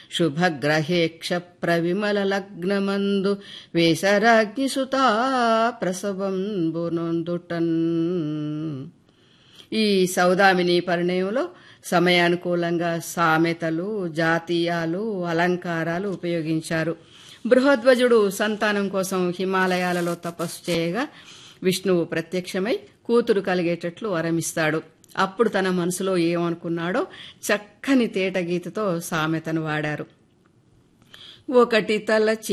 శుభగ్రహేక్ష ప్రవిమల లగ్నమందు వేసరాగ్నిసుతా ప్రసవంబునొందుటన్ ఈ సౌదామిని పరిణయంలో సమయానుకూలంగా సామెతలు జాతీయాలు అలంకారాలు ఉపయోగించారు బృహధ్వజుడు సంతానం కోసం హిమాలయాలలో తపస్సు చేయగా విష్ణువు ప్రత్యక్షమై కూతురు కలిగేటట్లు వరమిస్తాడు అప్పుడు తన మనసులో ఏమనుకున్నాడో చక్కని తేట గీతతో సామెతను వాడారు ఒకటి తలచి